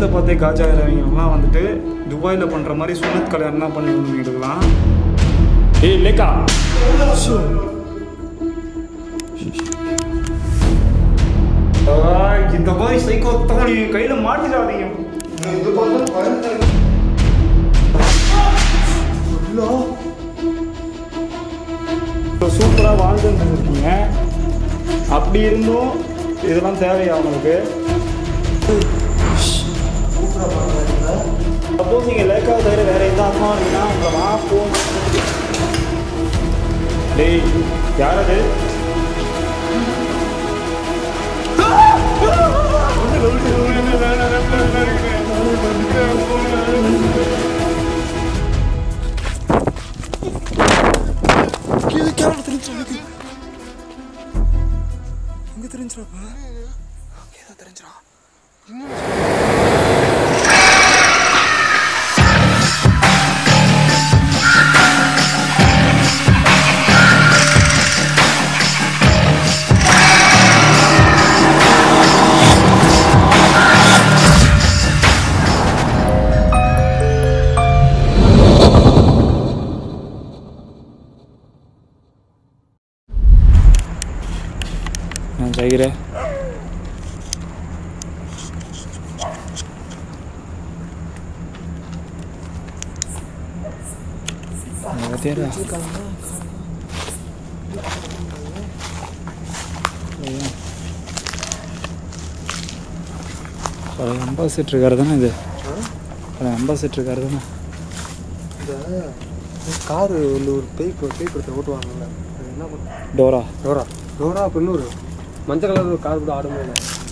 கழுத்தை பார்த்தே காஜா இறவங்கலாம் வந்துட்டு துபாயில் பண்ணுற மாதிரி சுனத் கல்யாணம் தான் பண்ணி கொடுக்கலாம் ஏய் லேக்கா ஷோ. ஆய், இந்த மாதிரி சைக்கோ தோணி கையில் மாட்டிடாதீங்க இது பார்த்தா பயந்து சூப்பராக வாழ்ந்துட்டு இருக்கீங்க அப்படி இருந்தும் இதெல்லாம் தேவையா உங்களுக்கு சப்போஸ் நீங்கள் லேக்காக தவிர வேறு எந்த அம்மா இருந்தீங்கன்னா உங்களை வா போ டேய் யார் அது கீழே கேமரா தெரிஞ்சு எனக்கு எங்க தெரிஞ்சிடாப்பா ஏதோ தெரிஞ்சிடா நான் ஜெயிக்கிறேன் பத்தியாரா பழைய அம்பாசிட்டர் கார் தானே இது பழைய அம்பாசிட்டர் கார் தானே இந்த காரு ஒன்று ஒரு பேய் ப- பேய் படத்தை ஓட்டுவாங்கல்ல அது என்ன பண்ண டோரா டோரா டோரா அப்படின்னு ஒரு மஞ்சள் கலர் ஒரு கார் கூட ஆடுமே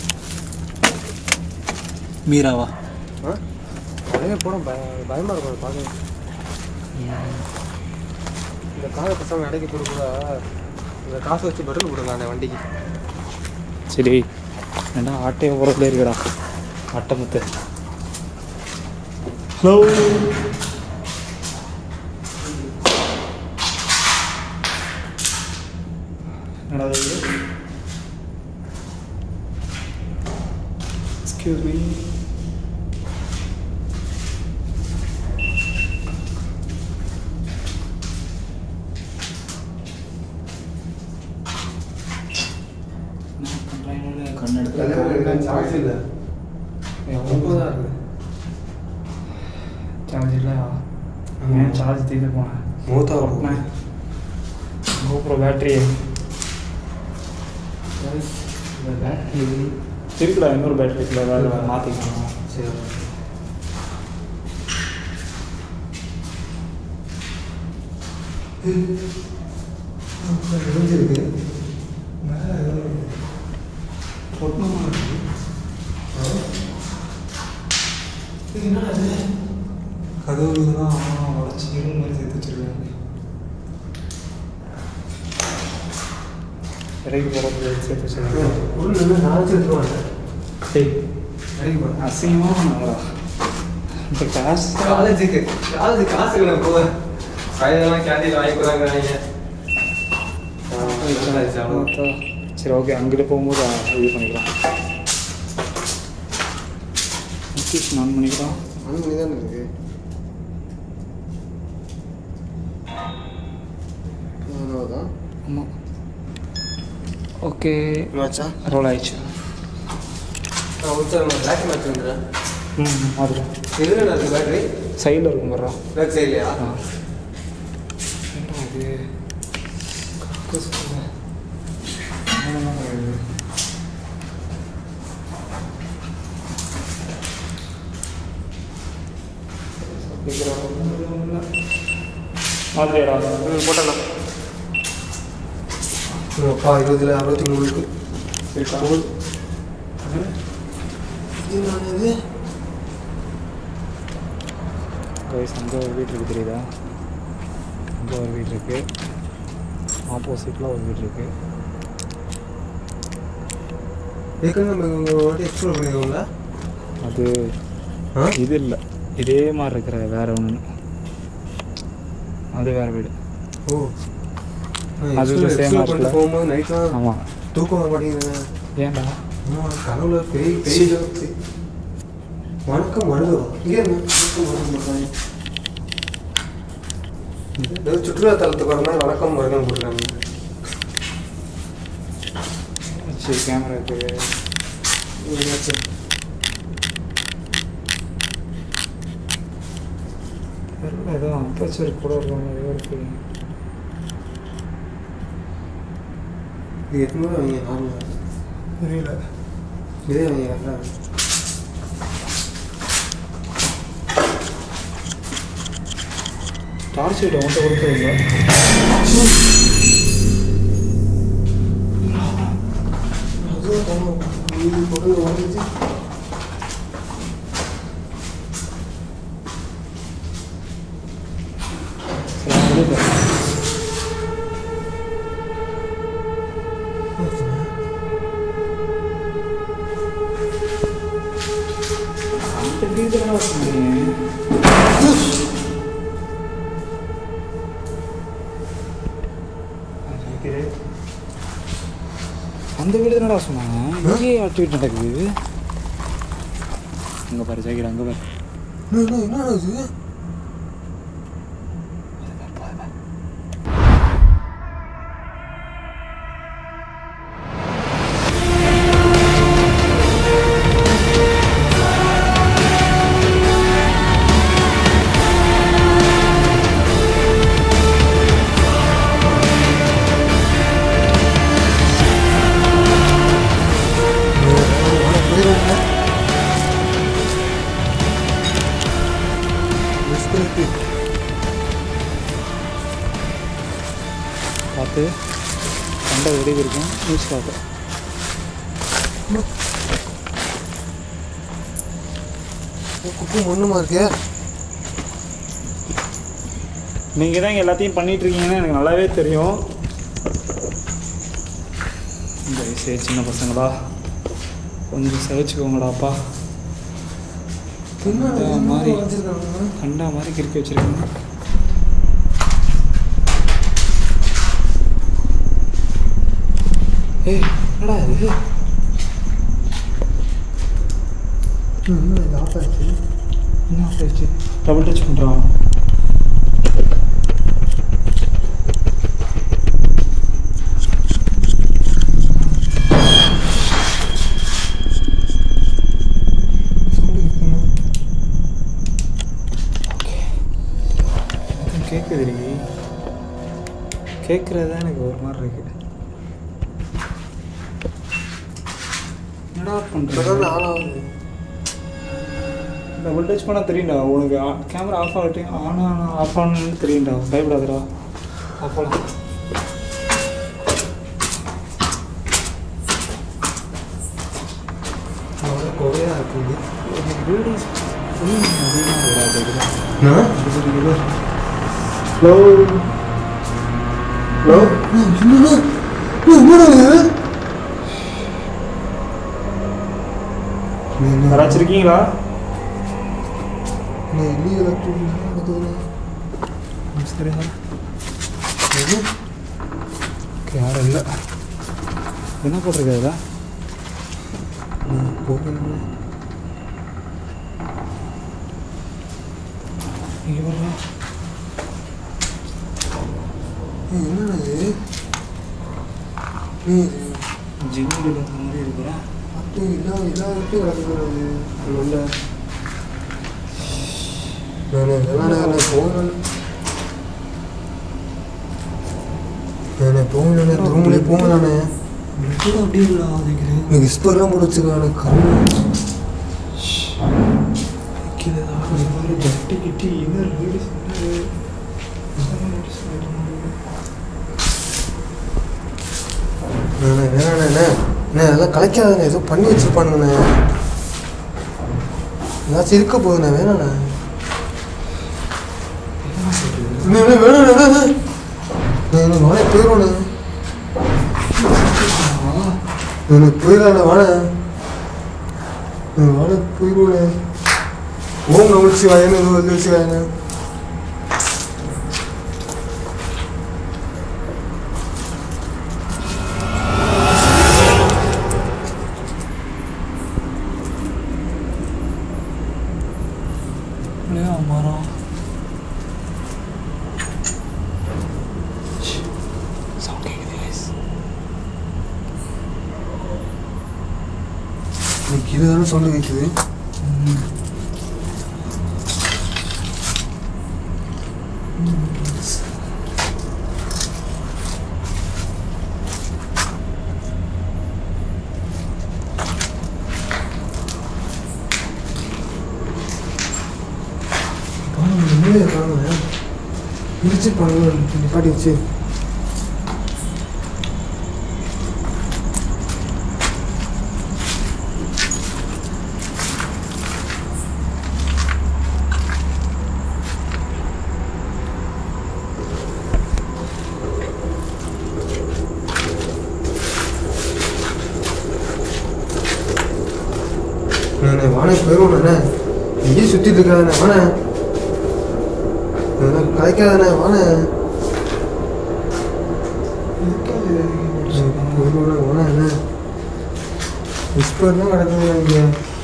மீராவா ஆ நிறைய படம் பய பயமாக இருக்கும் அதை பார்க்க இந்த காரை பசங்க இடைக்கு போட்டு கூட இந்த காசை வச்சு பெட்ரோல் போடலாம் அந்த வண்டிக்கு சரி ஏன்னா ஆட்டையை போகிறதுல இருக்குடா அட்டை முத்து ஹலோ என்னடா இது எக்ஸ்கியூஸ் மீ சார்ஜ் இல்லை ரொம்ப தான் இருக்குது சார்ஜ் இல்லையா ஏன் சார்ஜ் தீர்ந்து போனேன் மூத்தா போனேன் கோப்ரோ பேட்டரி இருக்குடா இன்னொரு பேட்டரி இருக்குல்ல வேறு மாற்றிக்கலாம் சரி இருக்கு கதவு இதெல்லாம் உடச்சி இரும்பு மாதிரி சேர்த்து வச்சிருக்காங்க இடைக்கு போகிறது சேர்த்து வச்சிருக்காங்க உள்ள நாலு எடுத்துருவாங்க டேய் இறங்கி போகிறேன் அசிங்கமாக பண்ணாங்களா இந்த காசு காலேஜுக்கு காலேஜ் காசுக்கு நான் போவேன் கைதெல்லாம் கேண்டீன் வாங்கி போறாங்க சரி ஓகே அங்கிட்டு போகும்போது ஆ, இது பண்ணிக்கலாம் நோட்டிஃபிகேஷன் ஆன் பண்ணிக்கலாம் ஆன் பண்ணி தானே இருக்கு அவ்வளோதான் ஆமாம் ஓகே மேட்சா ரோல் ஆயிடுச்சு நான் ஒரு சார் பிளாக் மேட்ச் வந்துடுறேன் ம் அதுதான் எதில் இருக்கு பேட்டரி சைடில் இருக்கும் வர்றோம் பேக் சைட்லையா ஆ என்னடா இது கக்க சொல்லுங்க என்னெல்லாம் கிடையாது மாதிரியாடா போட்டலாம் அப்பா இருபதுல அறுபத்தி மூணுக்கு இருக்கா இது கைஸ் அங்கே ஒரு வீடு இருக்குது தெரியுதா அங்கே ஒரு வீடு இருக்குது ஆப்போசிட்டில் ஒரு வீடு இருக்குது ஏற்கனவே நம்ம உங்கள் வாட்டி எக்ஸ்ப்ளோர் பண்ணிக்கோங்களா அது ஆ இது இல்லை இதே மாதிரி இருக்கிற வேற ஒன்று அது வேற வீடு ஓ அது அது same சேம் ஆ பண்ணிட்டு இருக்குல்ல? போகும்போது நைட்லாம் ஆமாம் தூக்கம் வர மாட்டேங்குதுங்க ஏன்டா ஆமா, கனவுல பேய் பேய் ஜோக்கு. வணக்கம் மருதவா இங்கே என்ன? வணக்கம் மருதவா ஏதோ சுற்றுலா தலத்துக்கு வர மாதிரி வணக்கம் மருதம் போட்டுருக்காங்க சரி கேமரா இருக்கு என்னாச்சு? தெரியல ஏதோ அப்பச்சர் கூட இருக்க மாதிரி இருக்கு இது எத்தனை அவங்க நார்மலாக தெரியல இதே அவங்க கரெக்டாக டார்ச் லைட் அவன்கிட்ட கொடுத்துருங்க அந்த வீடு தானே சொன்னீங்க அந்த வீடு என்னடா சொன்னாங்க இங்கேயே ஆக்டிவிட்டி நடக்குது அங்கே பாரு ஜாகிர் அங்கே பாரு என்ன இது பார்த்து சண்டை வெடி இருக்கும் நியூஸ் பார்த்து குப்பை மண்ணுமா இருக்கே நீங்கள் தான் இங்க எல்லாத்தையும் பண்ணிட்டு இருக்கீங்கன்னு எனக்கு நல்லாவே தெரியும் இந்த வயசே சின்ன பசங்களா கொஞ்சம் சகிச்சுக்கோங்கடாப்பா கண்டா மாதிரி கண்டா மாதிரி கிறுக்கி வச்சிருக்கீங்க ஏய் என்னடா இது என்ன ஆச்சு டபுள் டச் பண்ணுறான் கேட்குது கேட்குறது தான் எனக்கு ஒரு மாதிரி இருக்கு என்னடா பண்ணுறது டபுள் டச் பண்ணால் தெரியும்டா உனக்கு கேமரா ஆஃப் ஆகட்டும் ஆன் ஆன் ஆஃப் ஆனு தெரியும்டா பயப்படாதடா ஆஃப் ஆகலாம் கொகையா இருக்குது வீடு ஹலோ ஹலோ ஹலோ யாராச்சும் இருக்கீங்களா சரியா ஓகே யாரும் இல்லை என்ன போட்டிருக்காதா இங்கே பாருங்க ஜிம்மில் பார்த்த மாதிரி இருக்கிறேன் ரூம்லேயே போங்க நானே அப்படியே இல்லை அதுக்குது எனக்கு விஸ்பர்லாம் போட்டு வச்சுருக்கானே கருண் ஜட்டி கிட்டி என்ன வீடு வேணாண்ணே வேணாண்ணே அண்ணே அதெல்லாம் கலைக்காதண்ணே ஏதோ பண்ணி வச்சிருப்பானுங்கண்ணே ஏதாச்சும் இருக்க போகுதுண்ணே வேணாண்ணே அண்ணே, அண்ணே, வேணாண்ணே வேணாண்ணே எனக்கு வாழை போயிடும்ண்ணே எனக்கு போயிடலாண்ணே வாழை எனக்கு வாழை போயிடுவோண்ணே ஓம் நமச்சி வாயன்னு ஏதோ வந்து வச்சுக்காயண்ணே புளியா மரம் சவுண்ட் கேட்குது guys. கீழே தானே சவுண்டு கேட்குது மூலையை காணுங்க முடிச்சு பாருங்க நிப்பாட்டி வச்சு நானே வானே போயிடுவோம் நானே இங்கேயே சுற்றிட்டு இருக்காதானே வானே கலைக்காதானே வானே போயிடுவோம் வானே என்ன விஸ்பர் தான் கிடக்குது இங்கே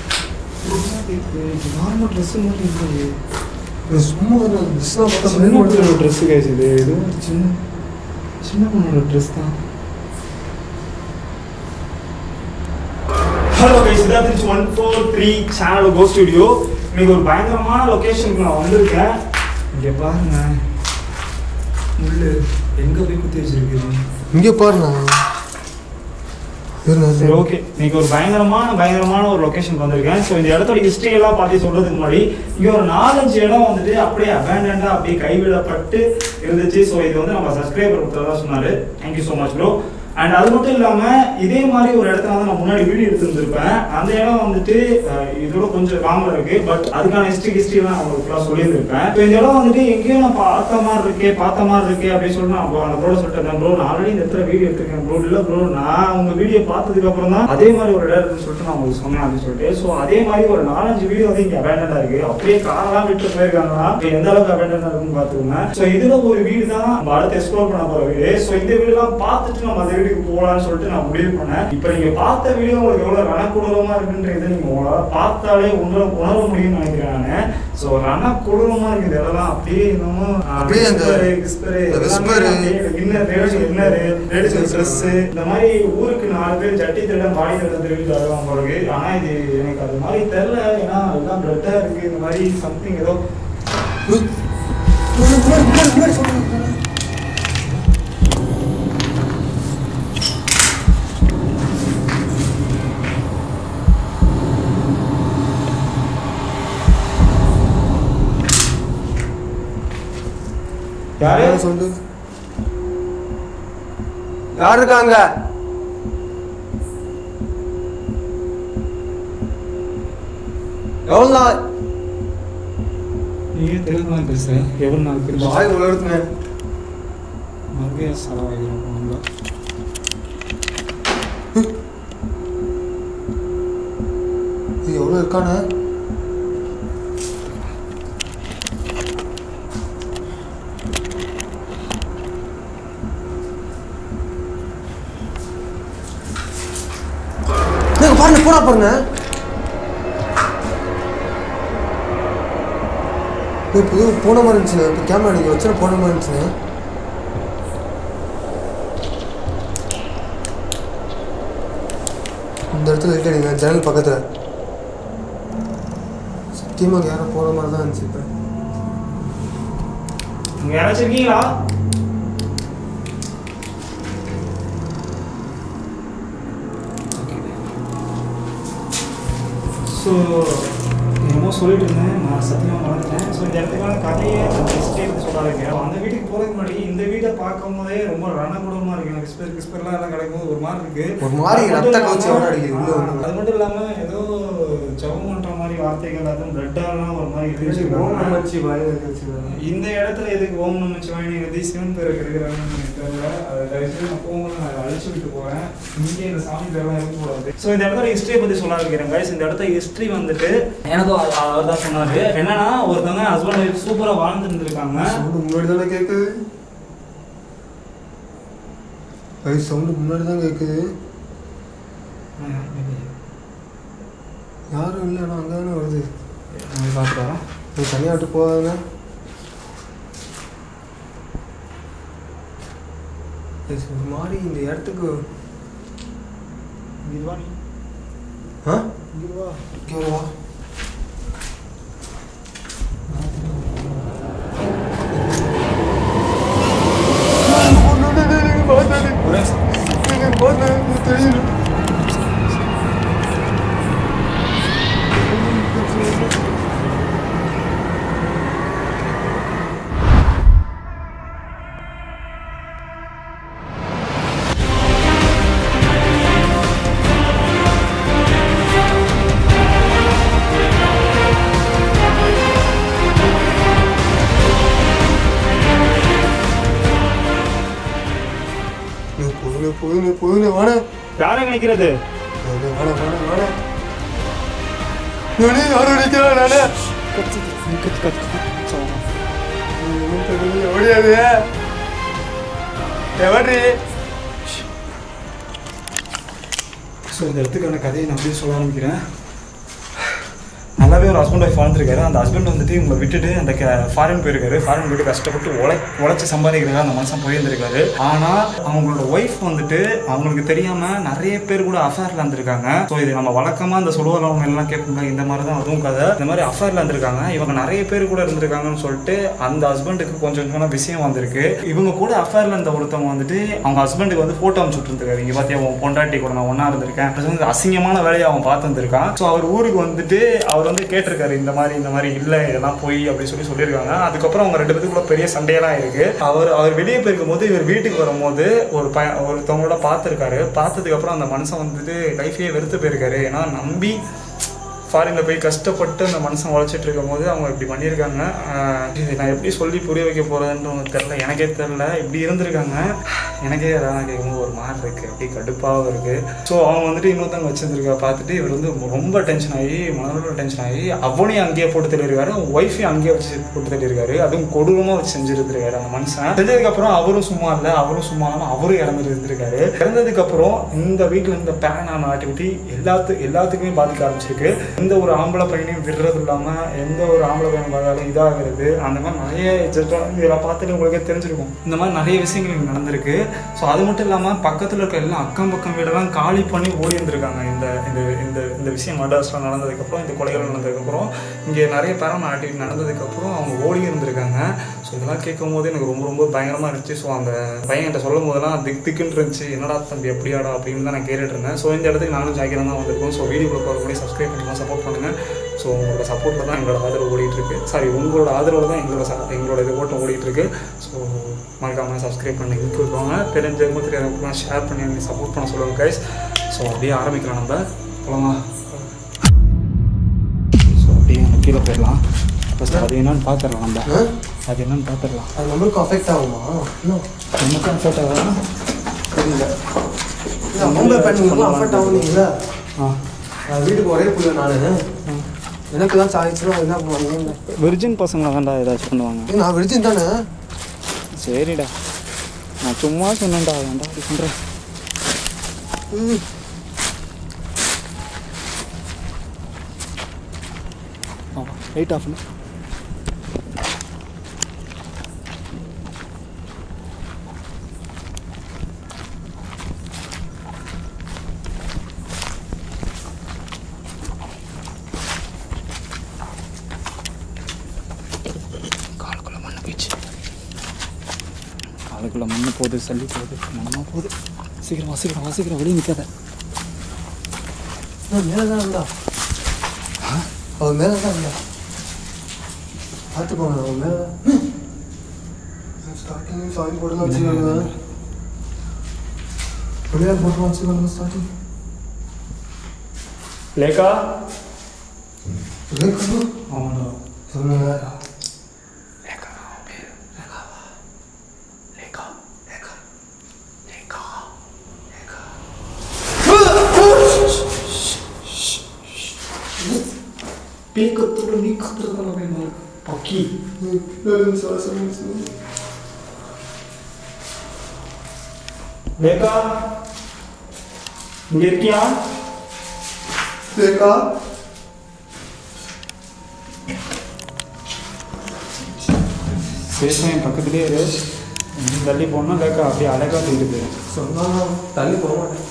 நார்மல் ட்ரெஸ் மட்டும் இல்லையே இது சும்மா ட்ரெஸ்லாம் பார்த்தா சின்ன பயன்படுத்த பொண்ணோட ட்ரெஸ் கேஸ் இது ஏதோ ஒரு சின்ன சின்ன பொண்ணோட ட்ரெஸ் தான் ஹலோ கைஸ் இதான் Trichy one four three channel go studio இன்னைக்கு ஒரு பயங்கரமான லொக்கேஷனுக்கு நான் வந்திருக்கேன் இங்கே பாருங்க முள்ளு எங்கே போய் குத்தி வச்சிருக்குது இங்கே பாருண்ணா சரி ஓகே இன்னைக்கு ஒரு பயங்கரமான பயங்கரமான ஒரு லொகேஷனுக்கு வந்திருக்கேன் ஸோ இந்த இடத்தோட ஹிஸ்ட்ரி எல்லாம் பார்த்து சொல்றதுக்கு முன்னாடி இங்க ஒரு நாலஞ்சு இடம் வந்துட்டு அப்படியே அபேண்டா அப்படியே கைவிடப்பட்டு இருந்துச்சு ஸோ இது வந்து நம்ம சப்ஸ்கிரைபர் ஒருத்தர் தான் சொன்னாரு thank you so much bro and அது மட்டும் இல்லாம இதே மாதிரி ஒரு இடத்துல வந்து நான் முன்னாடி வீடியோ எடுத்துருந்துருப்பேன் அந்த இடம் வந்துட்டு அஹ், இதோட கொஞ்சம் லாங்கில் இருக்கு பட் அதுக்கான ஹிஸ்ட்ரி ஹிஸ்ட்ரி நான் உங்களுக்கு ஃபுல்லாக சொல்லியிருந்திருப்பேன் இப்போ இந்த இடம் வந்துட்டு எங்கேயோ நான் பார்த்த மாதிரி இருக்கே பார்த்த மாதிரி இருக்கே அப்படின்னு சொல்லிட்டு நான் bro- அந்த ப்ரோட சொல்லிட்டேன் ப்ரோ நான் ஆல்ரெடி இந்த இடத்துல வீடியோ எடுத்திருக்கேன் ப்ரோ இல்லை ப்ரோ நான் உங்க வீடியோ பார்த்ததுக்கு அப்புறம் தான் அதே மாதிரி ஒரு இடம் இருக்குன்னு சொல்லிட்டு நான் உங்களுக்கு சொன்னேன் அப்படின்னு சொல்லிட்டு ஸோ அதே மாதிரி ஒரு நாலஞ்சு வீடியோ வந்து இங்கே அபேண்டா இருக்கு அப்படியே காரெல்லாம் விட்டு போயிருக்காங்கன்னா இப்ப எந்த அளவுக்கு அபேண்டா இருக்குன்னு பார்த்துக்கோங்க ஸோ இதுல ஒரு வீடு தான் நம்ம அடுத்து எக்ஸ்ப்ளோர் பண்ண போற வீடு ஸோ இந்த வீடுலாம் பார்த்துட்டு நம்ம அந்த வீட்டுக்கு போகலாம்னு சொல்லிட்டு நான் முடிவு பண்ணேன் இப்போ நீங்க பார்த்த வீடியோ உங்களுக்கு எவ்வளவு ரணக்குடூரமா இருக்குன்றது நீங்க உங்களால பார்த்தாலே உணர உணர முடியும்னு நினைக்கிறேன் நான் ஸோ ரணக்குடூரமா இருக்குது இதெல்லாம் அப்படியே இன்னமும் அப்படியே அந்த- விஸ்பரு இந்த whisper. Inner radio inner radio dress இந்த மாதிரி ஊருக்கு நாலு பேர் ஜட்டி திருடன் பாடி திருடன் திருவிட்டு வருவாங்க போலக்கு ஆனா இது எனக்கு அது மாதிரி தெரியல ஏன்னா எல்லாம் பிளட்டா இருக்கு இந்த மாதிரி சம்திங் ஏதோ யாரு யாரும் சொல்லு யார் இருக்காங்க எவ்வளோ நாள் நீங்க தெலுங்கு பேசுறேன் எவ்வளவு நாள் திரும்ப வாய் உலர்த்துங்க மறுபடியும் செலவாகிறோம் ரொம்ப இது எவ்வளோ இருக்கானே நீங்க பாருங்க போனா பாருங்க இது புது போன மாதிரி இருந்துச்சுண்ணே இப்போ கேமரா நீங்கள் வச்சு போன மாதிரி இருந்துச்சுண்ணே இந்த இடத்துல லைட் அடிங்க ஜன்னல் பக்கத்தில் சத்தியமாக யாரும் போன மாதிரி தான் இருந்துச்சு இப்போ இங்க யாராச்சும் இருக்கீங்களா ஸோ என்னமோ சொல்லிட்டு இருந்தேன் நான் சத்தியமாக மறந்துட்டேன் ஸோ இந்த இடத்துக்கான கதையை ஹிஸ்டரி எடுத்து சொல்லாதீங்க அந்த வீட்டுக்கு போகிறதுக்கு முன்னாடி இந்த வீட்டை பார்க்கும் போதே ரொம்ப ரணகுடமாக இருக்கு எனக்கு கிஸ்பர் கிஸ்பர்லாம் எல்லாம் கிடைக்கும் ஒரு மாதிரி இருக்கு ஒரு மாதிரி அது ரத்த மட்டும் கவுச்சி இல்லாம- ஓட அடிக்குது உள்ள வந்து. அது மட்டும் இல்லாமல் ஏதோ ஜபம் பண்ணுற மாதிரி வார்த்தைகள் அதுவும் பிளட்டாலாம் ஒரு மாதிரி இருந்துச்சு இந்த இடத்துல எதுக்கு ஓம் நம சிவாயி எழுதி சிவன் பேரை கெடுக்கிறாங்கன்னு எனக்கு தெரியல அதை தயவுசெய்து நான் போகும்போது நான் அழிச்சு விட்டு போறேன் இங்கே இந்த சாமி பேரெல்லாம் இருக்கக்கூடாது ஸோ இந்த இடத்துல ஹிஸ்ட்ரியை பற்றி சொல்ல இருக்கிறேன் guys இந்த இடத்த ஹிஸ்ட்ரி வந்துட்டு எனக்கும் அ- அவர் தான் சொன்னாரு என்னன்னா ஒருத்தவங்க ஹஸ்பண்ட் ஒய்ஃப் சூப்பராக வாழ்ந்து இருந்திருக்காங்க சவுண்டு முன்னாடி தானே கேட்குது ஐ சவுண்டு முன்னாடி தான் கேட்குது யாரும் இல்லை ஆனால் அங்கே தானே வருது பார்த்துக்கலாம் நீ தனியாக விட்டு போகாதுங்க இது ஒரு மாதிரி இந்த இடத்துக்கு இங்க வா நீ ஆ இங்க வா இங்கே வா ஒரே போதுங்க போதுங்க போதுங்க வாடா யாரை நினைக்கிறது வாடா வாடா வாடா நானே யாரும் நிற்கிறேன் நானே ஓடியாது எவடி ஸோ இந்த இடத்துக்கான கதையை நான் அப்படியே சொல்ல ஆரம்பிக்கிறேன் நல்லாவே ஒரு ஹஸ்பண்ட் ஒய்ஃப் வாழ்ந்துருக்காரு அந்த ஹஸ்பண்ட் வந்துட்டு இவங்களை விட்டுட்டு அந்த ஃபாரின் போயிருக்காரு ஃபாரின் போயிட்டு கஷ்டப்பட்டு உழை உழைச்சி சம்பாதிக்கிறாரு அந்த மனுஷன் போயிருந்திருக்காரு ஆனால் அவங்களோட ஒய்ஃப் வந்துட்டு அவங்களுக்கு தெரியாம நிறைய பேர் கூட அஃபேர்ல இருந்திருக்காங்க ஸோ இது நம்ம வழக்கமா இந்த சொல்லுவாங்க எல்லாம் கேட்போங்க இந்த மாதிரி தான் அதுவும் கதை இந்த மாதிரி அஃபேர்ல இருந்திருக்காங்க இவங்க நிறைய பேர் கூட இருந்திருக்காங்கன்னு சொல்லிட்டு அந்த ஹஸ்பண்டுக்கு கொஞ்சம் கொஞ்சமான விஷயம் வந்திருக்கு இவங்க கூட அஃபேர்ல இருந்த ஒருத்தவங்க வந்துட்டு அவங்க ஹஸ்பண்டுக்கு வந்து போட்டோ அனுப்பிச்சு விட்டுருக்காரு இங்க பாத்தியா உன் பொண்டாட்டி கூட நான் ஒண்ணா இருந்திருக்கேன் அது வந்து அசிங்கமான வேலையை அவன் பார்த்து வந்திருக்கான் ஸோ அவர் ஊருக்கு வந்துட்டு அவர் வந்து கேட்டிருக்காரு இந்த மாதிரி இந்த மாதிரி இல்ல இதெல்லாம் போய் அப்படின்னு சொல்லி சொல்லியிருக்காங்க அதுக்கப்புறம் அவங்க ரெண்டு பேத்துக்குள்ள பெரிய சண்டையெல்லாம் இருக்கு அவர் அவர் வெளியே போயிருக்கும் போது இவர் வீட்டுக்கு வரும்போது ஒரு பய ஒருத்தவங்களோட பார்த்துருக்காரு பார்த்ததுக்கு அப்புறம் அந்த மனுஷன் வந்துட்டு லைஃபையே வெறுத்து போயிருக்காரு ஏன்னா நம்பி ஃபாரினில் போய் கஷ்டப்பட்டு அந்த மனுஷன் உழைச்சிட்டு இருக்கும் போது அவங்க இப்படி பண்ணியிருக்காங்க ஆஹ் இது நான் எப்படி சொல்லி புரிய வைக்க போகிறதுன்னு ஒன்று தெரில எனக்கே தெரில இப்படி இருந்திருக்காங்க எனக்கே அதெல்லாம் கேட்கும்போது ஒரு மாதிரி இருக்குது அப்படியே கடுப்பாகவும் இருக்குது ஸோ அவங்க வந்துட்டு இன்னொருத்தவங்க வச்சிருந்துருக்கா பார்த்துட்டு இவர் வந்து ரொம்ப டென்ஷன் ஆகி மனதளவு டென்ஷன் ஆகி அவனையும் அங்கேயே போட்டு தள்ளியிருக்காரு ஒய்ஃபையும் அங்கேயே வச்சு போட்டு தள்ளியிருக்காரு அதுவும் கொடூரமாக வச்சு செஞ்சுருந்துருக்காரு அந்த மனுஷன் செஞ்சதுக்கப்புறம் அவரும் சும்மா இல்லை அவரும் சும்மா இல்லாமல் அவரும் இறந்துட்டு இருந்திருக்காரு இறந்ததுக்கப்புறம் இந்த வீட்டில் இந்த பேனான ஆக்டிவிட்டி எல்லாத்து எல்லாத்துக்குமே பாதிக்க ஆரம்பிச்சிருக்கு எந்த ஒரு ஆம்பளை பையனையும் விடுறது இல்லாமல் எந்த ஒரு ஆம்பளை பையன் பார்த்தாலும் இதாகிறது அந்த மாதிரி நிறைய ஜெட்ரா- இதெல்லாம் பார்த்துட்டு உங்களுக்கே தெரிஞ்சிருக்கும் இந்த மாதிரி நிறைய விஷயங்கள் இங்க நடந்திருக்கு ஸோ அது மட்டும் இல்லாமல் பக்கத்தில் இருக்க எல்லாம் அக்கம் பக்கம் வீடெல்லாம் காலி பண்ணி ஓடி இருந்திருக்காங்க இந்த இந்த இந்த இந்த விஷயம் மர்டர்ஸ்லாம் நடந்ததுக்கப்புறம் இந்த கொலைகள் நடந்ததுக்கப்புறம் இங்கே நிறைய பேரம் ஆக்டிவிட்டி நடந்ததுக்கப்புறம் அவங்க ஓடி இருந்திருக்காங்க ஸோ இதெல்லாம் கேட்கும் போது எனக்கு ரொம்ப ரொம்ப பயங்கரமாக இருந்துச்சு ஸோ அந்த பையன்கிட்ட சொல்லும் போதெல்லாம் திக் திக்குன்னு இருந்துச்சு என்னடா தம்பி எப்படியாடா அப்படின்னு தான் நான் கேட்டுட்டு இருந்தேன் ஸோ இந்த இடத்துக்கு நானும் ஜாக்கிரம் தான் வந்திருக்கோம் ஸோ வீடியோக்குள்ள போகிற முன்னாடி சப்ஸ்கிரைப் பண்ணிக்கலாம் சப்போர்ட் பண்ணுங்கள் ஸோ உங்களோட சப்போர்ட்டில் தான் எங்களோட ஆதரவு ஓடிட்டு இருக்கு சாரி உங்களோட ஆதரவு தான் எங்களோட ச- எங்களோட இது ஓட்டம் ஓடிட்டு இருக்கு ஸோ மறக்காமல் சப்ஸ்கிரைப் பண்ணி இருக்கவங்க தெரிஞ்சவங்க தெரியாதவங்க ஷேர் பண்ணி எனக்கு சப்போர்ட் பண்ண சொல்லுங்க கைஸ் ஸோ அப்படியே ஆரம்பிக்கலாம் நம்ம போகலாமா ஸோ அப்படியே நம்ம கீழே போயிடலாம் ஃபஸ்ட் அது என்னன்னு பார்த்துடலாம் நம்ம ஆ? அது என்னன்னு பார்த்துடலாம் அது நம்மளுக்கும் அஃபெக்ட் ஆகுமா இன்னும் நமக்கு ஃபோட்டோ தெரியல பொம்பளை பெண்களுக்கும் அஃபெக்ட் ஆகுனீங்களா ஆ நான் வீட்டுக்கு ஒரே புள்ள நானு எனக்கு தான் சாய்ச்சுனா என்ன பண்ணுவாங்க விர்ஜின் பசங்களை தான்டா ஏதாச்சும் பண்ணுவாங்க ஏய், நான் விரிச்சின் தானே சரிடா நான் சும்மா சொன்னேன்டா வேண்டா அப்படி பண்ணுறேன் ம். லைட் ஆஃப் காலுக்குள்ள மண்ணு போயிடுச்சு காலுக்குள்ள மண்ணு போகுது சல்லி போகுது மனமா போகுது சீக்கிரம் வா சீக்கிரம் வா சீக்கிரம் வெளியே நிற்காத நான் மேலே தான் இருந்தா அவன் மேலே தான் இருந்தா பார்த்துக்கோங்க அவன் மேலே ஸ்டார்டிங் சாயின் போட்டு வச்சுக்கோங்க பிள்ளையார் போட்டு வச்சுக்கோங்க ஸ்டார்டிங் லேக்கா ரேக்கா ஆமாடா சொல்லுங்க லேக்கா பேர் லேக்கா லேக்கா லேக்கா லேக்கா பேய் கத்துற நீ கத்துறதால பயமா இருக்கு பக்கி லேக்கா இங்க இருக்கியா ரேக்கா பேசுவேன் என் பக்கத்துலேயே இரு நீ தள்ளி போனால் லேக்கா அப்படியே அழகாக தூக்கிட்டு போயிடும் சொன்னாலும் தள்ளி போக மாட்டேன்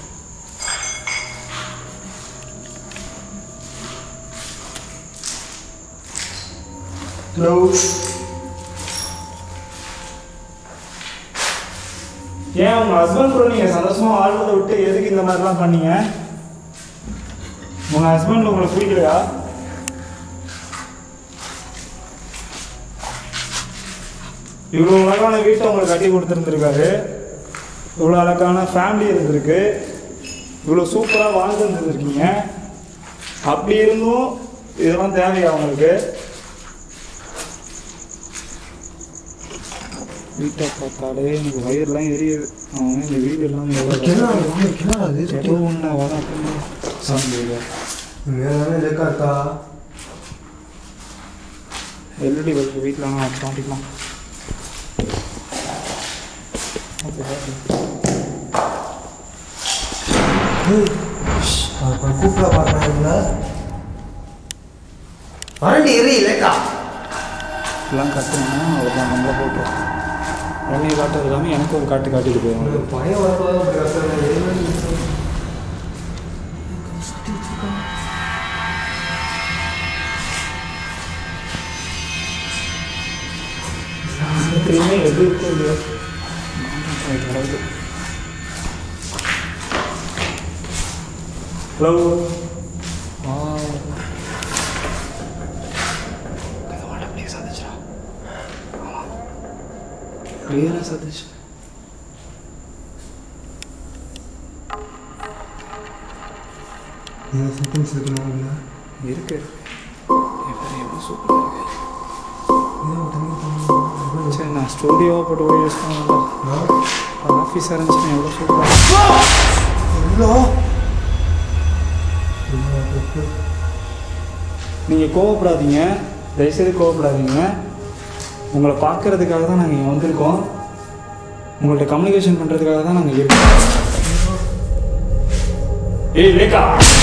ஹலோ ஏன் உங்கள் ஹஸ்பண்ட் கூட நீங்கள் சந்தோஷமாக வாழ்வதை விட்டு எதுக்கு இந்த மாதிரிலாம் பண்ணீங்க உங்கள் ஹஸ்பண்ட் உங்களுக்கு பிடிக்கலையா இவ்வளோ அழகான வீட்டை உங்களுக்கு கட்டி கொடுத்துருந்துருக்காரு இவ்வளோ அழகான ஃபேமிலி இருந்திருக்கு இவ்வளோ சூப்பராக வாழ்ந்துருந்துருக்கீங்க அப்படி இருந்தும் இதெல்லாம் தேவையா உங்களுக்கு வீட்டை பார்த்தாலே எனக்கு வயிறுலாம் எரியுது அவன் இந்த வீடு எல்லாம் ஏதோ ஒன்று வர சாமி மேலே லேக்கா இருக்கா எல்இடி பல்பு வீட்டில் நான் மாட்டிக்கலாம் கூப்பிட பார்க்குறாங்களா வரண்டி எரி லேக்கா எல்லாம் கட்டுனா அவர் தான் நம்மளை போட்டுரும் உடனே காட்டுறது இல்லாமல் எனக்கு ஒரு காட்டு காட்டிட்டு போயிடும் பயம் வரக்கூடாது அப்படி கத்துறேன் திரும்பி எது இருக்கோ இல்லையோ ஹலோ கிளியராக சதிச்சு நீங்கள் செட்டிங்ஸ் இருக்கணும் இல்லை இருக்கு என் பேர் எவ்வளோ சூப்பராக இருக்கு சரி நான் ஸ்டூடியோவை போட்டு கூட யூஸ் பண்ணலாம் ஆஃபீஸாக இருந்துச்சுன்னா எவ்வளோ சூப்பராக எவ்வளோ நீங்கள் கோவப்படாதீங்க தயவுசெய்து கோவப்படாதீங்க உங்களை பார்க்கறதுக்காக தான் நாங்கள் இங்கே வந்திருக்கோம் உங்கள்ட்ட கம்யூனிகேஷன் பண்ணுறதுக்காக தான் நாங்கள் இருக்கோம் ஏய் லேக்கா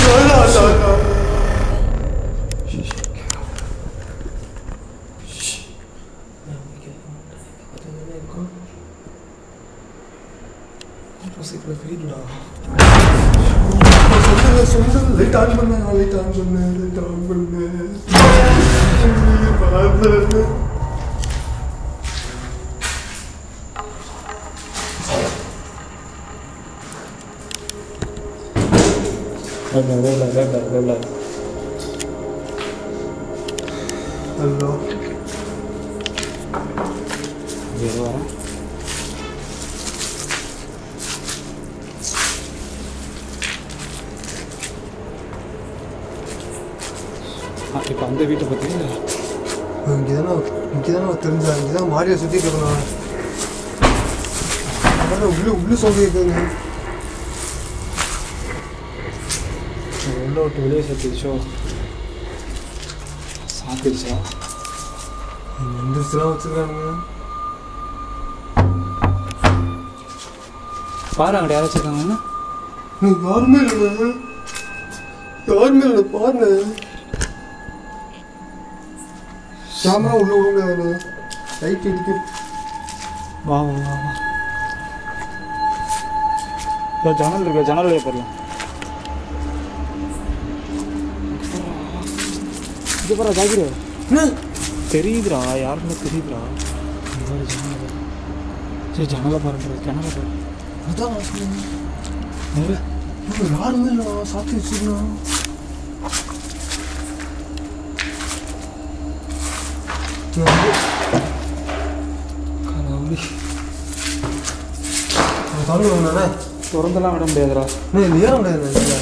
லைட் ஆன் பண்ணு லைட் ஆன் பண்ணு லைட் ஆன் பண்ணு ஹலோ வரேன் இப்போ அந்த வீட்டை பற்றி இங்கே தானே இங்கே தானே தெரிஞ்சா இங்கே தான் மாரியை சுற்றிட்டு இருக்கணும் அதான் உள்ளே உள்ளே சொல்லி இருக்குங்க உள்ள விட்டு வெளியே சேர்த்துச்சோ சாத்திருச்சா எந்திரிச்சுலாம் வச்சுருக்கானுங்க பாரு அங்கே யாராச்சும் இருக்காங்கன்னா யாருமே இல்லைங்க யாருமே இல்லை பாருங்க கேமரா உள்ள விட முடியாது லைட் அடிக்கும் வா வா வா வா இதோ ஜன்னல் இருக்கு ஜன்னல் வழியா போயிடலாம் இது பாரு ஜாகிரு தெரியுதுடா யாருன்னு தெரியுதுடா இது பாரு ஜன்னலை பாரு. சரி ஜன்னலை பாருங்க ஜன்னலை பாரு அதான் நான் சொன்னேன் நேரு. யாருமே இல்லை சாத்தி வச்சுருந்தோம் கடவுளே. தமிழ் ஒன்றுண்ணே திறந்தெல்லாம் விட முடியாதுடா ஏற முடியாது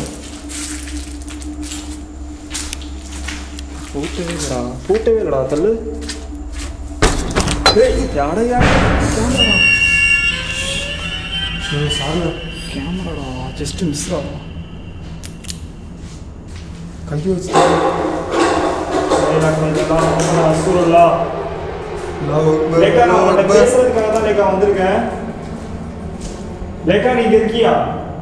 பூட்டவே இல்லடா பூட்டவே இல்லடா தள்ளு யாடா யாடா கேமரா சாருங்க கேமராடா ஜஸ்ட் மிஸ் ஆகும் கை வச்சு லேக்கா நான் உன்கிட்ட பேசுறதுக்காக தான் லேக்கா வந்திருக்கேன் லேக்கா நீங்க இருக்கியா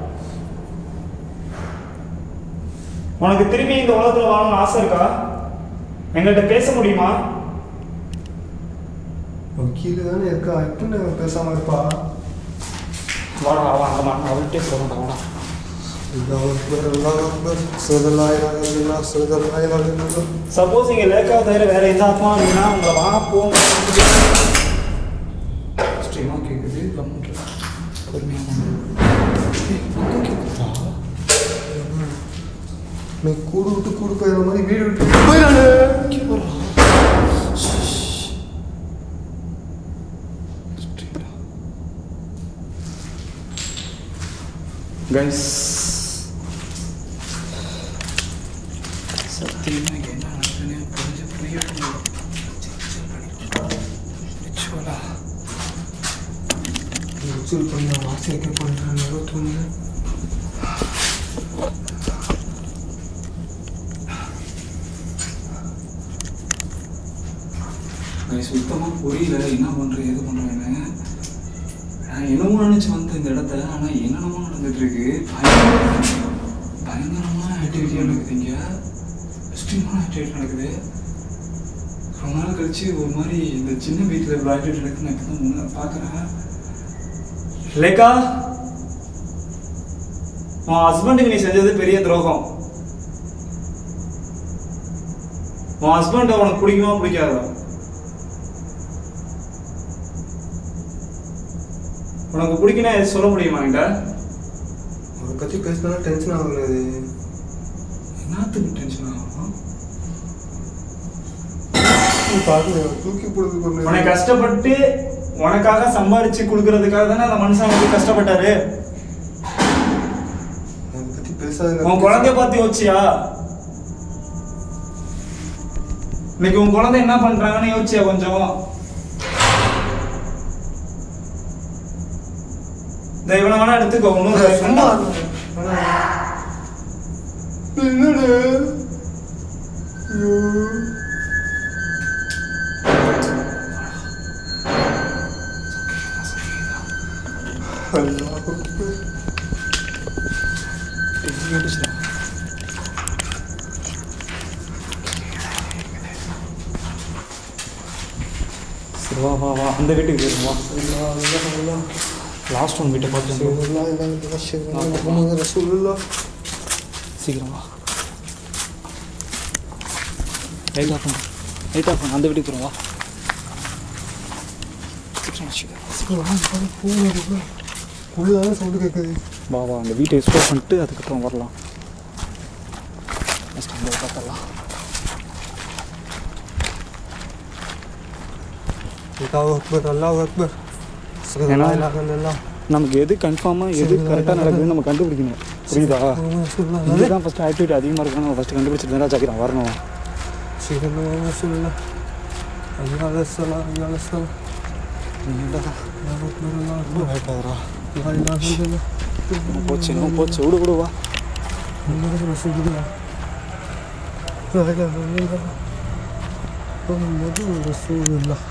உனக்கு திரும்பி இந்த உலகத்துல வாழணும்னு ஆசை இருக்கா எங்கள்கிட்ட பேச முடியுமா அவன் கீழே தானே இருக்கா எப்படி பேசாம இருப்பா வாடா அவன் அவன் அவள்கிட்டே போகிறோம் வாடா அல்லாஹ் அக்பர், அல்லாஹ் அக்பர். சல்லல்லா இலாஹ இல்லல்லாஹ், சல்லல்லா இலாஹ இல்லல்லாஹ். சப்போஸ் இங்கே லேக்காக தவிர வேற எந்த ஆத்மா இருந்தீங்கன்னா உங்களை வா போங்க ஸ்ட்ரீமாக கேட்குது கம்முன்ற பொறுமையாக பக்கம் கேட்குதா நீ கூடு விட்டு கூடு போயிடுற மாதிரி வீடு விட்டு வீடு போயிடானே கைஸ் சத்தியமாக இங்கே என்ன நடக்குதுன்னு புரிஞ்சு புரியவில்லை ரிச்சுவலா ரிச்சுவல் பண்ணி அவன் ஆசை வைக்க போகிறேன் ஏதோ தோணுது கைஸ் சுத்தமாக புரியல என்ன பண்ணுறேன் எது பண்ணுறேன்னு நான் என்னமோ நினச்சி வந்த இந்த இடத்த ஆனால் என்னென்னமோ நடந்துட்டு இருக்கு பயங்கர- பயங்கரமான ஆக்டிவிட்டி நடக்குது இங்கே எக்ஸ்ட்ரீமான ஆக்டிவிட்டி நடக்குது ரொம்ப நாள் கழிச்சு ஒரு மாதிரி இந்த சின்ன வீட்டில் இவ்வளோ ஆக்டிவிட்டி நடக்குது நான் இப்போ தான் முன்ன பார்க்குறேன் லேக்கா உன் ஹஸ்பண்டுக்கு நீ செஞ்சது பெரிய துரோகம் உன் ஹஸ்பண்ட் உனக்கு பிடிக்குமா பிடிக்காதா உனக்கு பிடிக்குன்னா எது சொல்ல முடியுமா என்கிட்ட அவரை பற்றி பேசினா டென்ஷன் ஆகுது என்னத்துக்கு டென்ஷன் ஆகும் பாருங்க தூக்கி போடுறது உனக்கு பண்ணு கஷ்டப்பட்டு உனக்காக சம்பாரிச்சு கொடுக்கறதுக்காக தானே அந்த மனுஷன் வந்து கஷ்டப்பட்டாரு அதை பற்றி பேசாத உன் குழந்தைய பார்த்து யோசிச்சியா இன்னைக்கு உன் குழந்தை என்ன பண்றாங்கன்னு யோசிச்சியா கொஞ்சம் இந்த இவனை வேணா எடுத்துக்கோ ஒன்றும் சும்மா என்னடா ஐயோ அல்லாஹ் அக்பர். சரி வா வா வா அந்த வீட்டுக்கு போயிருவா அல்லாஹ் அல்லாஹ் அல்லாஹ். லாஸ்ட் ஒன் வீட்டை பார்த்து ஷெய்துல்லா இலாஹ இல்லல்லாஹ், ஷெய்துல்லா முஹம்மது ரசூலுல்லாஹ். சீக்கிரம் வா லைட் ஆஃப் பண்ணு லைட் ஆஃப் பண்ணு அந்த வீட்டுக்கு போகிறோம் வா சீக்கிரம் வா, சீக்கிரம் வா. சீக்கிரம் வா, வா, போகணும், போகணும். உள்ளதானே சவுண்டு கேட்குது வா வா அந்த வீட்டை எக்ஸ்ப்ளோர் பண்ணிட்டு அதுக்கப்புறம் வரலாம் நெக்ஸ்ட் அந்த பார்த்துடலாம் அல்லாஹ் அக்பர் அல்லாஹ் அக்பர் ஷெய்துல்லா ஏன்னா- இலாஹ இல்லல்லாஹ். நமக்கு எது கன்ஃபார்மாக எது சரி, கரெக்டாக நான் நடக்குதுன்னு நம்ம கண்டுபிடிக்கணும் புரியுதா முஹம்மது ரசூலுல்லாஹ். இதுதான் ஃபஸ்ட்டு ஆக்டிவிட்டி அதிகமாக இருக்குன்னு நம்ம ஃபஸ்ட்டு கண்டுபிடிச்சிட்டு தான் ஜாக்கிரம் வரணும் ஷெய்துல்லா முஹம்மது ரசூலுல்லாஹ். ஐயா அலஸ்ஸலாம், ஐயா அலஸ்ஸலாம். அல்லாஹ் அக்பர், அல்லாஹ் அக்பர். பயப்படாதரா லா இலாஹ இல்லல்லாஹ். போச்சு இன்னும் போச்சு விடு விடு வா முஹம்மது ரசூலுல்லாஹ். லா இலாஹ இல்லல்லாஹ். முஹம்மது ரசூலுல்லாஹ்.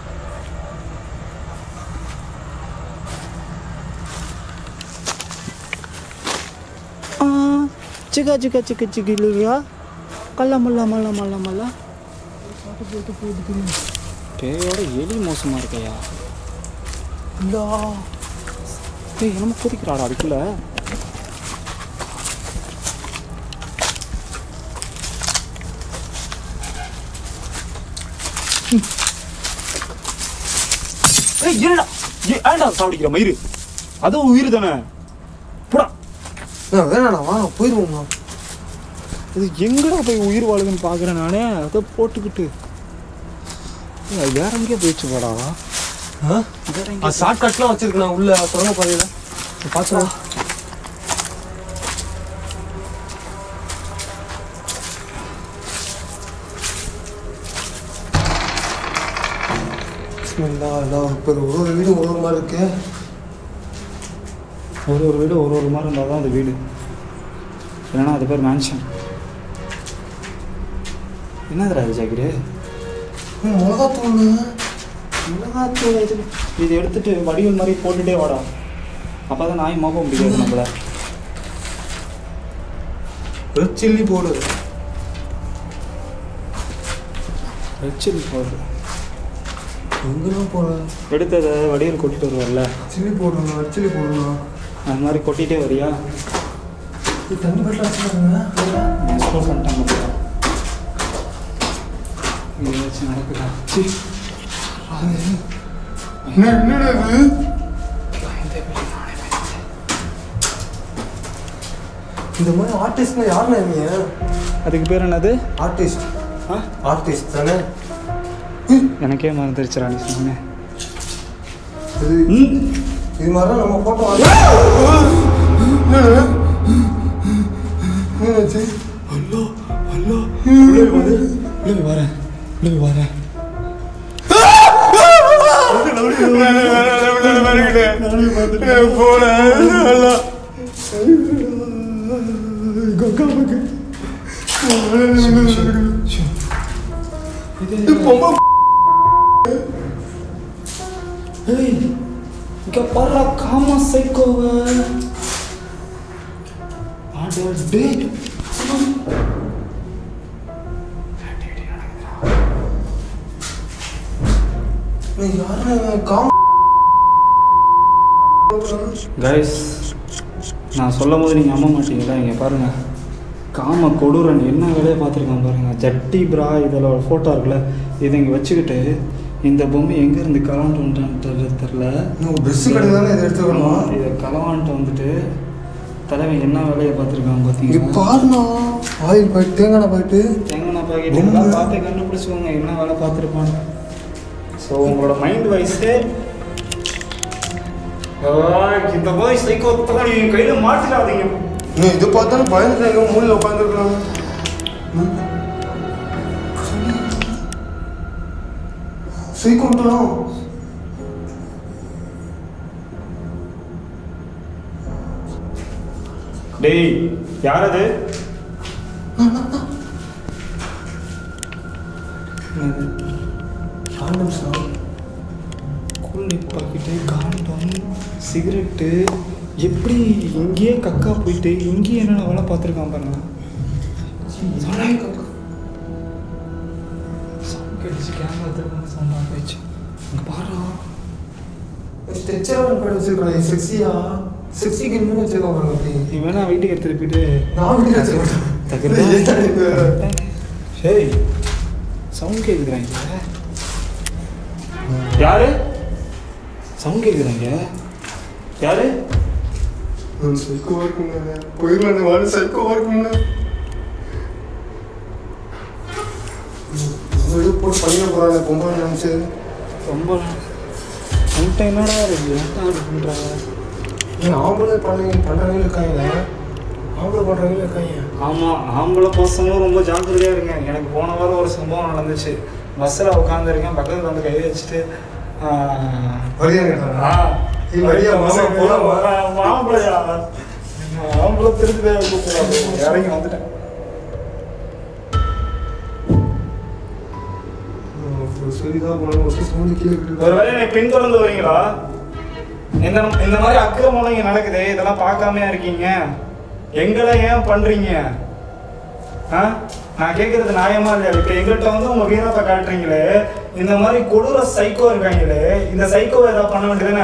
சிக்கா சிக்கா சிக்கா சிக்கி இல்லையா கல்ல மல்ல மல்ல மல்ல மல்ல பேயோட எலி மோசமாக இருக்கையா இல்லா. டேய் என்னமோ கொதிக்கிறாடா அதுக்குள்ள ஏய் என்னடா ஏய் ஏன்டா சாப்பிடிக்கிற மயிறு அதுவும் உயிர் தானே புடா ஆ, வேணாண்ணா வா போயிடுவோம்ண்ணா இது எங்கடா போய் உயிர் வாழுதுன்னு பார்க்குறேன் நானே அதை போட்டுக்கிட்டு ஏய், அது வேற எங்கேயோ போயிடுச்சு போடா ஆ வேற அது ஷார்ட் கட்லாம் வச்சிருக்கேன் உள்ள தொடங்க பாதையில பார்த்துடா பிஸ்மில்லா அல்லாஹ் அக்பர் ஒரு ஒரு வீடும் ஒரு ஒரு மாதிரி இருக்கு ஒரு ஒரு வீடு ஒரு ஒரு மாதிரி இருந்தால் தான் அது வீடு இல்லைன்னா அது பேர் மேன்ஷன் என்னதுடா இது ஜாக்கிரு மிளகாத்தூள் மிளகாத்தூள் இது இது எடுத்துட்டு வடிவல் மாதிரி போட்டுட்டே வாடா அப்போ தான் நாய் மோப்ப முடியாது நம்மள ரெட் சில்லி போடு ரெட் சில்லி பவுடர் எங்கெல்லாம் போற எடுத்ததை வடிவில் கொட்டிட்டு வருவார்ல சில்லி போடணும் சில்லி போடணும் அது மாதிரி கொட்டிகிட்டே வரியா இது தண்ணி பாட்டில் வச்சுருக்காங்க எக்ஸ்ப்ளோர் பண்ணிட்டாங்க போல. இது ஏதாச்சும் நடக்குதா சி என்ன என்னடா இது இந்த மாதிரி ஆர்டிஸ்ட்னா யாருண்ணா நீ அதுக்கு பேர் என்னது ஆர்டிஸ்ட் ஆ ஆர்டிஸ்ட் தானே எனக்கே மறந்துருச்சுடா நீ சொன்னேன் இது ம் இது மாதிரி தான் நம்ம போட்டோ என்னாச்சு அல்லோ அல்லோ உள்ளே வந்து உள்ளே வரேன் உள்ளே வரேன் ஏய் இங்க பாரு காமா சைக்கோவ அட டேய் நீ யாருண்ணா காம் கைஸ் நான் சொல்லும் போது நீங்கள் நம்ப மாட்டீங்களா இங்கே பாருங்கள் காம கொடூரன் என்ன வேலையை பார்த்துருக்கான் பாருங்க ஜட்டி பிரா இதில் ஒரு ஃபோட்டோ இருக்குல்ல இதை இங்கே வச்சுக்கிட்டு இந்த பொம்மை எங்கேருந்து களவாண்டு வந்துட்டான்னு தெரில உங்கள் ட்ரெஸ்ஸு கடை தானே இதை எடுத்து வரணும் இதை களவான்ட்டு வந்துட்டு தலைவன் என்ன வேலையை பார்த்துருக்கான் இங்கே பார்த்தீங்கன்னா பாருண்ணா ஆயில் பாயிட்டு தேங்காய் பாயிட்டு தேங்காய் பாக்கெட் இதெல்லாம் பார்த்து கண்டுபிடிச்சுக்கோங்க என்ன வேலை பார்த்துருப்பாங்க ஸோ உங்களோட மைண்ட் வைஸு இந்த மாதிரி சைக்கோ தோணி கையில் மாட்டிடாதீங்க நீ இது பார்த்தாலும் பயந்துட்டு எங்கே மூலையில் உட்காந்துருக்கலாம் சீக்கிரம் டேய் யார் அது காண்டம் சார் கூல்நெட் பாக்கெட்டு காண்டம் சிகரெட்டு எப்படி இங்கேயே கக்கா போயிட்டு இங்கேயே என்னென்ன வேலை பார்த்துருக்கான் பாருங்க சவுண்ட் அடிச்சு கேமரா திரும்ப சவுண்ட் போயிடுச்சு இங்கே பாரு ஸ்ட்ரெச்சர் பண்ணி வச்சிருக்கேன் செக்ஸியா செக்ஸி கின்னு வச்சிருக்கோம் அப்படி நீ வேணா வீட்டுக்கு எடுத்துட்டு போயிட்டு நான் வீட்டுக்கு வச்சிருக்கேன் சரி சவுண்ட் கேட்குறாங்க யாரு சவுண்ட் கேட்குறாங்க யாரு சைக்கோவா இருக்குங்க போயிடலாம் வாழ சைக்கோவா இருக்குங்க ஏதோ போட்டு பண்ணிட போறாங்க பொம்பளை நினைச்சு ரொம்ப உன்ட்ட என்னடா இருக்கு ஏன்டா அப்படி பண்ணுறாங்க ஏன் ஆம்பளை பண்ணி பண்றவங்க இருக்காங்க ஆம்பளை பண்றவங்க இருக்காங்க ஆமாம் ஆம்பளை பசங்களும் ரொம்ப ஜாக்கிரதையாக இருங்க எனக்கு போன வாரம் ஒரு சம்பவம் நடந்துச்சு பஸ்ஸில் உட்காந்துருக்கேன் பக்கத்தில் வந்து கை வச்சுட்டு ஆஹ், வரியா கேட்டாங்க ஆ, ஏய், வரியா, மாமா, போலாமா? ஆ, மாப்பிள்ளையா ஆம்பளை திருப்பி கூப்பிடுறாங்க இறங்கி வந்துட்டேன் சரிதான் போனோம் ஒரு சவுண்டு கீழே விட்டுட்டு ஒருவேளை என்னை பின்தொடர்ந்து வரீங்களா இந்த இந்த மாதிரி அக்கிரமம் இங்க நடக்குது இதெல்லாம் பார்க்காமையா இருக்கீங்க எங்களை ஏன் பண்றீங்க ஆ நான் கேட்கறது நியாயமா இல்லையா இப்ப எங்கள்கிட்ட வந்து உங்க வீரத்தை காட்டுறீங்களே இந்த மாதிரி கொடூர சைக்கோ இருக்காங்களே இந்த சைக்கோ ஏதாவது பண்ண வேண்டியதுதானே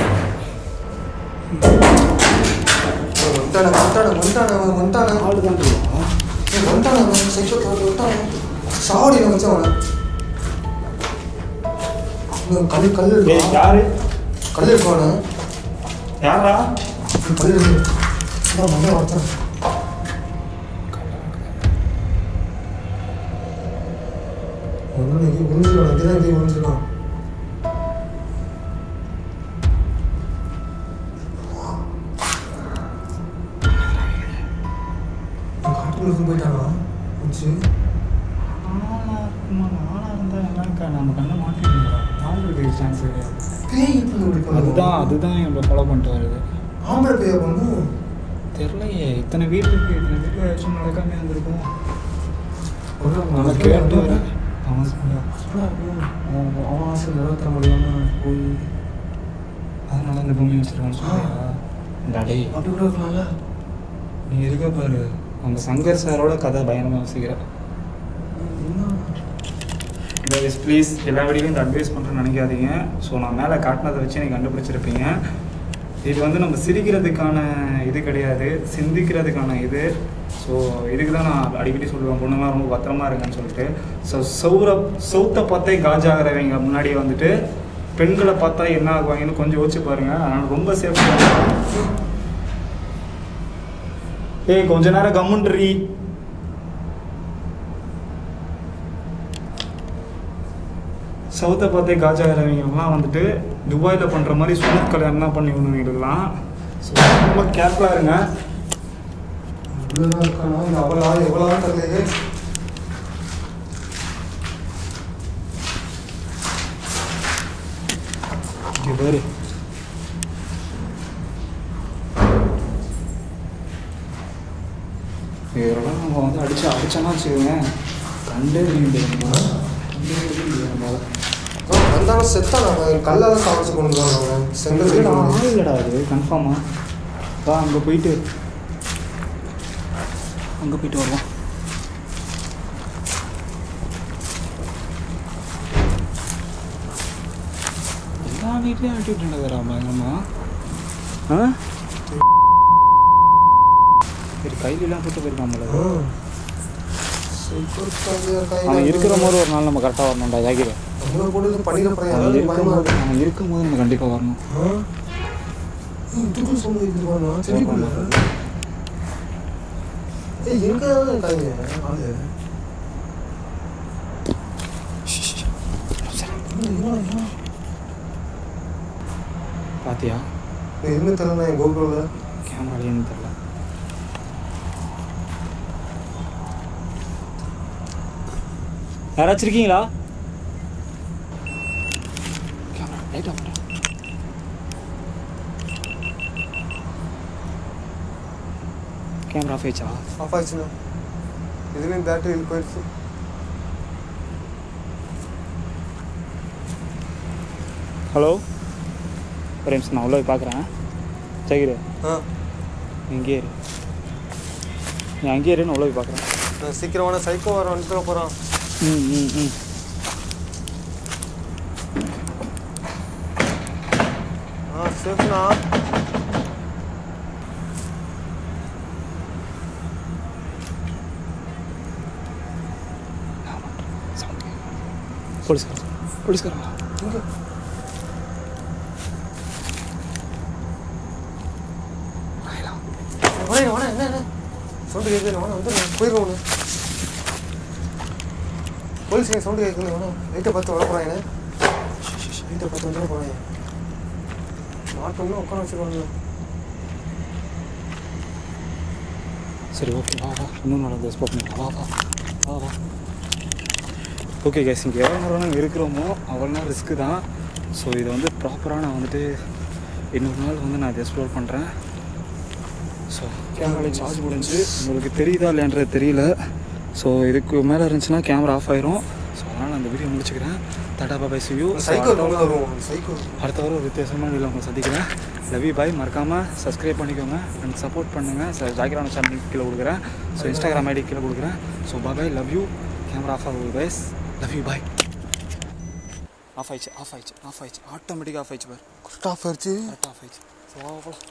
வந்துட்டானே வந்துட்டானே வந்துட்டானே அவன் வந்துட்டானே ஆளுதான் ஏய், வந்துட்டானே அவன் சைக்கோ தோடு வந்துட்டானே சாவடி நான் வச்சவன கல் கல் ஏய் இருக்கா யாரு கல் இருக்கானே யாரா கல் இருக்கு அதான் மகன் ஒருத்தன் ஒன்றும் இங்கே விழுந்துருக்கான் இங்கே தான் இங்கே விழுந்துருக்கான் காட்டுக்குள்ள இருந்து போயிட்டானா கொஞ்சம் ஆனா இருக்குமா, நானா இருந்தா என்னக்கா நம்ம கண்ணை மாட்டிருக்கா ஆள் இருக்கு சான்ஸ் கிடையாது பேய் எப்படி இப்படி பண்ணும்? அதுதான் அதுதான் எங்களை ஃபாலோ பண்ணிட்டு வருது ஆம்பளை பேய பண்ணும் தெரியலையே இத்தனை வீடு இருக்கு இத்தனை வீடு ஏதாச்சும் நடக்காம இருந்திருக்கும் ஒரு நல்லா கேட்டு வரேன் அவன் சொன்னா அவன் அவன் ஆசை நிறைவேற்ற முடியாம போய் அதனால இந்த பூமி வச்சிருக்கான்னு சொல்லியா டேய் அப்படி கூட இருக்கலாம்ல நீ இருக்க பாரு அவங்க சங்கர் சாரோட கதை பயங்கரமாக வசிக்கிற கைஸ் ப்ளீஸ் எல்லா வீடியோலையும் இந்த அட்வைஸ் பண்ணுறேன்னு நினைக்காதீங்க ஸோ நான் மேலே காட்டினதை வச்சு நீங்கள் கண்டுபிடிச்சிருப்பீங்க இது வந்து நம்ம சிரிக்கிறதுக்கான இது கிடையாது சிந்திக்கிறதுக்கான இது ஸோ இதுக்கு தான் நான் அடிக்கடி சொல்லுவேன் பொண்ணுங்களாம் ரொம்ப பத்திரமா இருங்கன்னு சொல்லிட்டு ஸோ சௌர சௌத்தை பார்த்தே காஜாகிறவங்க முன்னாடி வந்துட்டு பெண்களை பார்த்தா என்ன ஆகுவாங்கன்னு கொஞ்சம் யோசிச்சு பாருங்க அதனால் ரொம்ப சேஃப்டியாக ஏய் கொஞ்ச நேரம் கம்முன்றி சவுத்தை பார்த்தே காஜாகிறவங்கலாம் வந்துட்டு துபாயில் பண்ணுற மாதிரி சுனத் கல்யாணம் தான் பண்ணி விடுவீங்கலாம் ஸோ ரொம்ப கேர்ஃபுல்லாக இருங்க இவ்வளோதான் இருக்கானா இல்லை அவ்வளோ எவ்வளோ தெரியலையே இங்கே பாரு இதெல்லாம் நம்ம வந்து அடிச்சு அடிச்சோன்னா வச்சுக்கோங்க கண்டே பிடிக்க முடியாது நம்மளால. கண்டே பிடிக்க முடியாது நம்மளால. வந்தாலும் செத்தான் அவன் கல்லால் சாப்பிட்டு கொண்டு வந்தாங்க செங்கல் இல்லடா, வைக்கணும். ஆள் இல்லடா அது கன்ஃபார்மா வா அங்கே போயிட்டு அங்கே போயிட்டு வருவோம் எல்லா வீட்லேயும் ஆட்டிட்டு நடக்கிறா பயங்கரமா ஆ சரி கையிலலாம் போட்டு போயிருக்காமல ஆ. செங்கல் காலியா இருக்காங்க. அவன் இருக்கிற போது ஒரு நாள் நம்ம கரெக்டாக வரணும்டா ஜாகிர நம்மளை போட்டு பண்ணிக்க போறேன் அவன் யாராவது இருக்கும் பயமா போது இருக்கு அவன் இருக்கும் போது நம்ம கண்டிப்பாக வரணும் ஆ? ஏய், இதுக்கும் சொல்லு இதுவானா செடிக்குள்ள ஏய் எங்க இருக்காங்க ஆளு பாத்தியா எதுவுமே தெரியல என் கோகுலில் கேமராலேன்னு தெரில யாராச்சும் இருக்கீங்களா camera light off camera off ஆயிடுச்சா ஆஃப் ஆயிடுச்சுண்ணா இதுலேயும் பேட்டரி போயிடுச்சு ஹலோ ஒரு நிமிஷம் நான் உள்ள போய் பார்க்குறேன் ஜெகிரு ஆ நீ இங்கே இரு நீ அங்கேயே இரு நான் உள்ள போய் பார்க்குறேன் நான் சீக்கிரமான சைக்கோ வர வந்துட்டு போகிறான் ம் ம் ம் ஆ சேஃப்ண்ணா போலீஸ்காரன் போலீஸ்காரன் இங்கே வாடா வாடா என்ன என்ன சவுண்டு கேட்குது வாடா வந்து போயிடுவோம் ஒன்று போலீஸ் சவுண்டு கேட்குது வாடா லைட்டை பார்த்து வர போகிறாங்க லைட்டை பார்த்து வந்துட போகிறாங்க மாட்டோம்னா உட்கார வச்சுருவாங்க சரி ஓகே வா வா இன்னும் நல்லா ஸ்போக் பண்ணிக்கலாம் வா வா வா வா ஓகே கேஸ் இங்கே எவ்வளோ நேரம் நாங்கள் இருக்கிறோமோ அவ்வளோ நேரம் ரிஸ்க்கு தான் ஸோ இதை வந்து ப்ராப்பராக நான் வந்துட்டு இன்னொரு நாள் வந்து நான் இதை எக்ஸ்ப்ளோர் பண்ணுறேன் ஸோ கேமராவில் சார்ஜ் முடிஞ்சு உங்களுக்கு தெரியுதா இல்லைன்றது தெரியல ஸோ இதுக்கு மேலே இருந்துச்சுன்னா கேமரா ஆஃப் ஆயிரும் ஸோ அதனால் நான் இந்த வீடியோ முடிச்சுக்கிறேன் டாடா பாபாய் சியூ சைக்கோ கொண்டு வருவோம் சைக்கோ அடுத்த வாரம் ஒரு வித்தியாசமான வீடியோ உங்களை சந்திக்கிறேன் லவ் யூ பாய் மறக்காமல் சப்ஸ்கிரைப் பண்ணிக்கோங்க அண்ட் சப்போர்ட் பண்ணுங்கள் ஜாகிரான சேனல் கீழே கொடுக்குறேன் ஸோ இன்ஸ்டாகிராம் ஐடி கீழே கொடுக்குறேன் so bye love you camera off ஆகுது boys love you bye off ஆயிடுச்சு ஆஃப் ஆயிடுச்சு ஆஃப் ஆயிடுச்சு ஆட்டோமேட்டிக்காக ஆஃப் ஆயிடுச்சு பார் கரெக்டாக ஆஃப் ஆயிடுச்சு கரெக்டாக ஆஃப் ஆயிடுச்சு ஸோ வா வா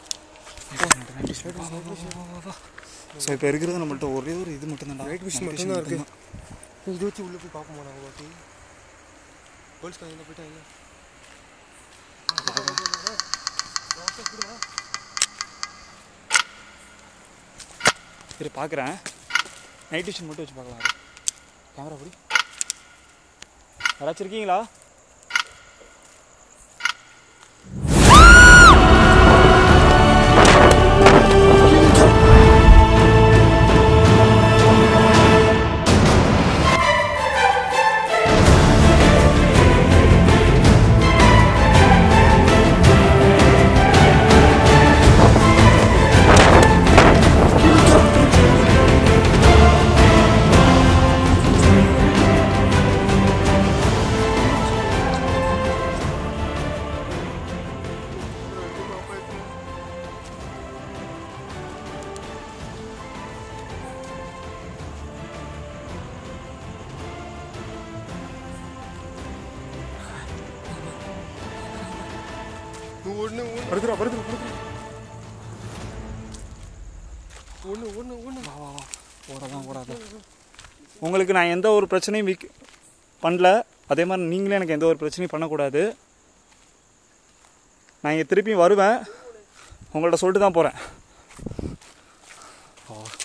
ஸோ இப்போ இருக்கிறது நம்மள்ட்ட ஒரே ஒரு இது மட்டும் தான் Night vision மட்டும்தான் இருக்கு. இது வச்சு உள்ளே போய் பார்க்க போனாங்க வாட்டி போலீஸ் காலையில் போயிட்டாங்க சரி பார்க்குறேன் நைட் விஷன் மட்டும் வச்சு பார்க்கலாம் கேமரா எப்படி யாராச்சும் இருக்கீங்களா ஒன்று ஒன்று படுத்துடா படுத்துடா படுத்துடா ஒன்று ஒன்று ஒன்று வா வா வா ஓடலாம் ஓடாத உங்களுக்கு நான் எந்த ஒரு பிரச்சனையும் விக் பண்ணல அதே மாதிரி நீங்களே எனக்கு எந்த ஒரு பிரச்சனையும் பண்ணக்கூடாது நான் இங்கே திருப்பி வருவேன் உங்கள்ட்ட சொல்லிட்டு தான் போகிறேன்